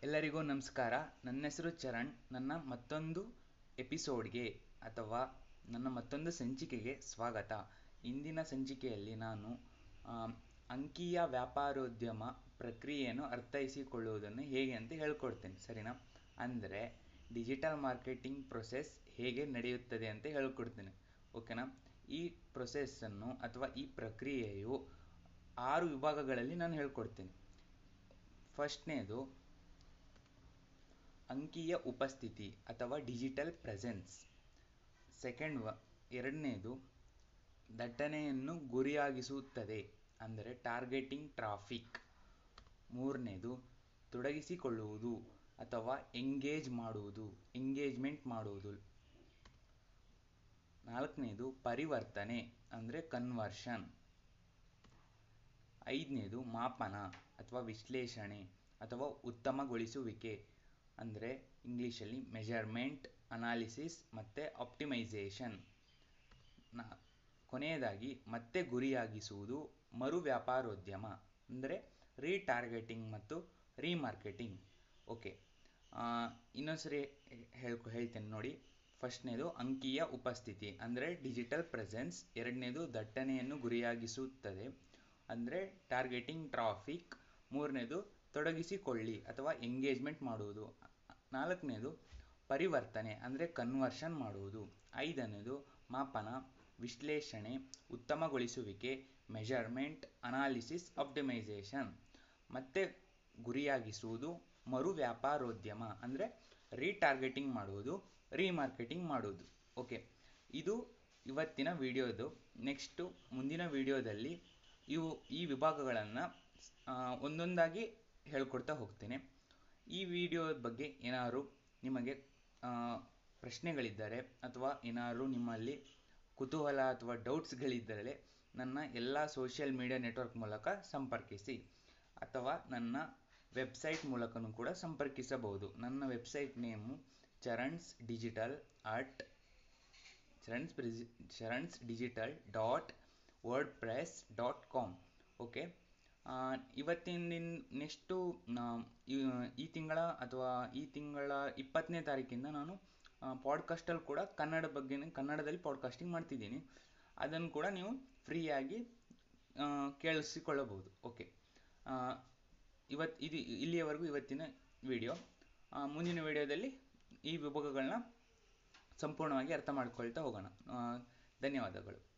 ಎಲ್ಲರಿಗೂ ನಮಸ್ಕಾರ ನನ್ನ ಹೆಸರು ಚರಣ್ ನನ್ನ ಮತ್ತೊಂದು ಎಪಿಸೋಡ್ಗೆ ಅಥವಾ ನನ್ನ ಮತ್ತೊಂದು ಸಂಚಿಕೆಗೆ ಸ್ವಾಗತ ಇಂದಿನ ಸಂಚಿಕೆಯಲ್ಲಿ ನಾನು ಆಮ್, ಅಂಕೀಯ ವ್ಯಾಪಾರೋದ್ಯಮ ಪ್ರಕ್ರಿಯೆಯನ್ನು ಅರ್ಥೈಸಿಕೊಳ್ಳುವುದನ್ನು ಹೇಗೆ ಅಂತ ಹೇಳ್ಕೊಡ್ತೇನೆ ಸರಿನಾ ಅಂದರೆ ಡಿಜಿಟಲ್ ಮಾರ್ಕೆಟಿಂಗ್ ಪ್ರೊಸೆಸ್ ಹೇಗೆ ನಡೆಯುತ್ತದೆ ಅಂತ ಹೇಳ್ಕೊಡ್ತೇನೆ ಓಕೆನಾ ಈ ಪ್ರೊಸೆಸ್ಸನ್ನು ಅಥವಾ ಈ ಪ್ರಕ್ರಿಯೆಯು ಆರು ವಿಭಾಗಗಳಲ್ಲಿ ನಾನು ಹೇಳ್ಕೊಡ್ತೇನೆ ಫಸ್ಟ್ನೇದು ಅಂಕೀಯ ಉಪಸ್ಥಿತಿ ಅಥವಾ ಡಿಜಿಟಲ್ ಪ್ರೆಸೆನ್ಸ್ ಸೆಕೆಂಡ್ ವ ಎರಡನೇದು ದಟ್ಟಣೆಯನ್ನು ಗುರಿಯಾಗಿಸುತ್ತದೆ ಅಂದರೆ ಟಾರ್ಗೆಟಿಂಗ್ ಟ್ರಾಫಿಕ್ ಮೂರನೇದು ತೊಡಗಿಸಿಕೊಳ್ಳುವುದು ಅಥವಾ ಎಂಗೇಜ್ ಮಾಡುವುದು ಎಂಗೇಜ್ಮೆಂಟ್ ಮಾಡುವುದು ನಾಲ್ಕನೇದು ಪರಿವರ್ತನೆ ಅಂದರೆ ಕನ್ವರ್ಷನ್ ಐದನೇದು ಮಾಪನ ಅಥವಾ ವಿಶ್ಲೇಷಣೆ ಅಥವಾ ಉತ್ತಮಗೊಳಿಸುವಿಕೆ ಅಂದರೆ ಇಂಗ್ಲೀಷಲ್ಲಿ ಮೆಜರ್ಮೆಂಟ್ ಅನಾಲಿಸಿಸ್ ಮತ್ತು ಆಪ್ಟಿಮೈಸೇಷನ್ ನಾ ಕೊನೆಯದಾಗಿ ಮತ್ತೆ ಗುರಿಯಾಗಿಸುವುದು ಮರು ವ್ಯಾಪಾರೋದ್ಯಮ ಅಂದರೆ ರೀಟಾರ್ಗೆಟಿಂಗ್ ಮತ್ತು ರೀಮಾರ್ಕೆಟಿಂಗ್ ಓಕೆ ಇನ್ನೊಂದ್ಸರಿ ಹೇಳ್ಕೊ ಹೇಳ್ತೇನೆ ನೋಡಿ ಫಸ್ಟ್ನೇದು ಅಂಕೀಯ ಉಪಸ್ಥಿತಿ ಅಂದರೆ ಡಿಜಿಟಲ್ ಪ್ರೆಸೆನ್ಸ್ ಎರಡನೇದು ದಟ್ಟಣೆಯನ್ನು ಗುರಿಯಾಗಿಸುತ್ತದೆ ಅಂದರೆ ಟಾರ್ಗೆಟಿಂಗ್ ಟ್ರಾಫಿಕ್ ಮೂರನೇದು ತೊಡಗಿಸಿಕೊಳ್ಳಿ ಅಥವಾ ಎಂಗೇಜ್ಮೆಂಟ್ ಮಾಡುವುದು ನಾಲ್ಕನೇದು ಪರಿವರ್ತನೆ ಅಂದರೆ ಕನ್ವರ್ಷನ್ ಮಾಡುವುದು ಐದನೇದು ಮಾಪನ ವಿಶ್ಲೇಷಣೆ ಉತ್ತಮಗೊಳಿಸುವಿಕೆ ಮೆಜರ್ಮೆಂಟ್ ಅನಾಲಿಸಿಸ್ ಆಪ್ಟಿಮೈಸೇಷನ್ ಮತ್ತೆ ಗುರಿಯಾಗಿಸುವುದು ಮರು ವ್ಯಾಪಾರೋದ್ಯಮ ಅಂದರೆ ರೀಟಾರ್ಗೆಟಿಂಗ್ ಮಾಡುವುದು ರೀಮಾರ್ಕೆಟಿಂಗ್ ಮಾಡುವುದು ಓಕೆ ಇದು ಇವತ್ತಿನ ವಿಡಿಯೋದು ನೆಕ್ಸ್ಟು ಮುಂದಿನ ವಿಡಿಯೋದಲ್ಲಿ ಇವು ಈ ವಿಭಾಗಗಳನ್ನು ಒಂದೊಂದಾಗಿ ಹೇಳ್ಕೊಡ್ತಾ ಹೋಗ್ತೇನೆ ಈ ವಿಡಿಯೋದ ಬಗ್ಗೆ ಏನಾದ್ರು ನಿಮಗೆ ಆ, ಪ್ರಶ್ನೆಗಳಿದ್ದರೆ ಅಥವಾ ಏನಾದ್ರು ನಿಮ್ಮಲ್ಲಿ ಕುತೂಹಲ ಅಥವಾ ಡೌಟ್ಸ್ಗಳಿದ್ದರೆ ನನ್ನ ಎಲ್ಲ ಸೋಷಿಯಲ್ ಮೀಡಿಯಾ ನೆಟ್ವರ್ಕ್ ಮೂಲಕ ಸಂಪರ್ಕಿಸಿ ಅಥವಾ ನನ್ನ ವೆಬ್ಸೈಟ್ ಮೂಲಕನೂ ಕೂಡ ಸಂಪರ್ಕಿಸಬಹುದು ನನ್ನ website name Charans digital at Charans ಪ್ರಿಜಿ Charans digital dot WordPress dot com okay ಇವತ್ತಿನ ದಿನ ನೆಕ್ಸ್ಟು ಈ ತಿಂಗಳ ಅಥವಾ ಈ ತಿಂಗಳ ಇಪ್ಪತ್ತನೇ ತಾರೀಕಿಂದ ನಾನು ಪಾಡ್ಕಾಸ್ಟಲ್ಲಿ ಕೂಡ ಕನ್ನಡ ಬಗ್ಗೆ ಕನ್ನಡದಲ್ಲಿ ಪಾಡ್ಕಾಸ್ಟಿಂಗ್ ಮಾಡ್ತಿದ್ದೀನಿ ಅದನ್ನು ಕೂಡ ನೀವು ಫ್ರೀಯಾಗಿ ಆ, ಕೇಳಿಸಿಕೊಳ್ಳಬಹುದು ಓಕೆ ಇವತ್ತು ಇದು ಇಲ್ಲಿಯವರೆಗೂ ಇವತ್ತಿನ ವಿಡಿಯೋ ಮುಂದಿನ ವಿಡಿಯೋದಲ್ಲಿ ಈ ವಿಭಾಗಗಳನ್ನ ಸಂಪೂರ್ಣವಾಗಿ ಅರ್ಥ ಮಾಡ್ಕೊಳ್ತಾ ಹೋಗೋಣ ಆ, ಧನ್ಯವಾದಗಳು